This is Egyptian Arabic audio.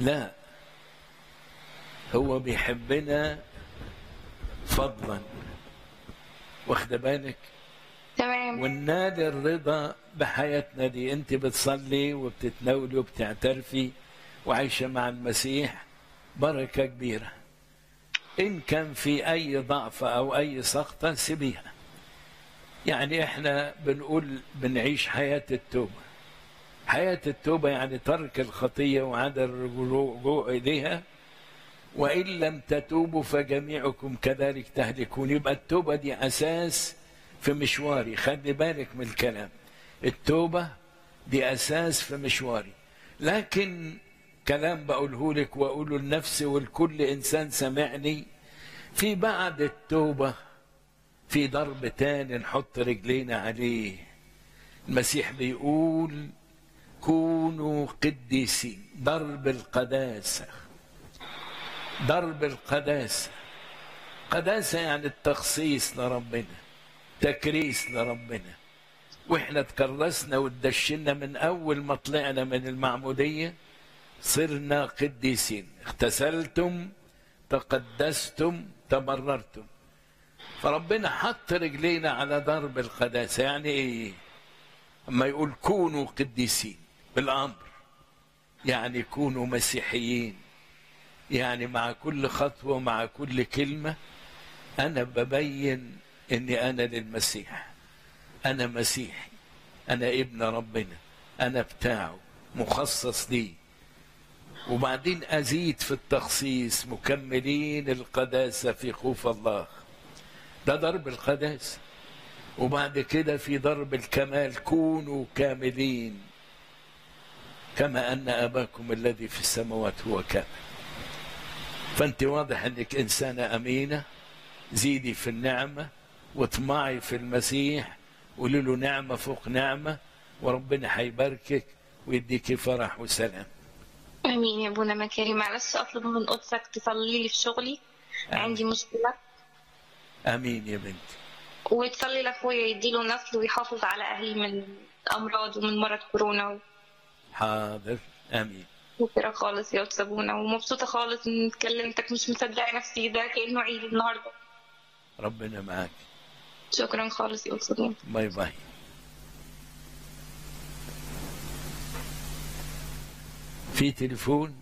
لا هو بيحبنا فضلا واخده بالك تمام والنادي الرضا بحياتنا دي انت بتصلي وبتتناولي وبتعترفي وعايشه مع المسيح بركه كبيره ان كان في اي ضعف او اي سقطه سيبيها يعني احنا بنقول بنعيش حياه التوبه حياه التوبه يعني ترك الخطيه وعدم الرجوع اليها وان لم تتوبوا فجميعكم كذلك تهلكون يبقى التوبه دي اساس في مشواري خلي بالك من الكلام التوبة دي أساس في مشواري لكن كلام بقوله لك وأقوله لنفسي ولكل إنسان سمعني في بعد التوبة في ضرب تاني نحط رجلينا عليه المسيح بيقول كونوا قديسين ضرب القداسة ضرب القداسة قداسة يعني التخصيص لربنا تكريس لربنا واحنا تكرسنا وتدشنا من اول ما طلعنا من المعموديه صرنا قديسين اغتسلتم تقدستم تبررتم فربنا حط رجلينا على ضرب القداسه يعني ايه اما يقول كونوا قديسين بالامر يعني كونوا مسيحيين يعني مع كل خطوه مع كل كلمه انا ببين اني انا للمسيح انا مسيحي انا ابن ربنا انا بتاعه مخصص لي وبعدين ازيد في التخصيص مكملين القداسه في خوف الله ده ضرب القداسه وبعد كده في ضرب الكمال كونوا كاملين كما ان اباكم الذي في السماوات هو كامل فانت واضح انك انسانه امينه زيدي في النعمه واطمعي في المسيح قولي له نعمة فوق نعمة وربنا هيباركك ويديكي فرح وسلام امين يا ابونا مكاري معلش اطلب من قدسك تصلي لي في شغلي عندي مشكله امين يا بنتي وتصلي لاخويا يديله نسل ويحافظ على اهلي من امراض ومن مرض كورونا حاضر امين شكرا خالص يا استاذ ابونا ومبسوطه خالص ان كلمتك مش مصدقه نفسي ده كانه عيد النهارده ربنا معاك شكرا خالص يا استاذ ابونا باي باي في تليفون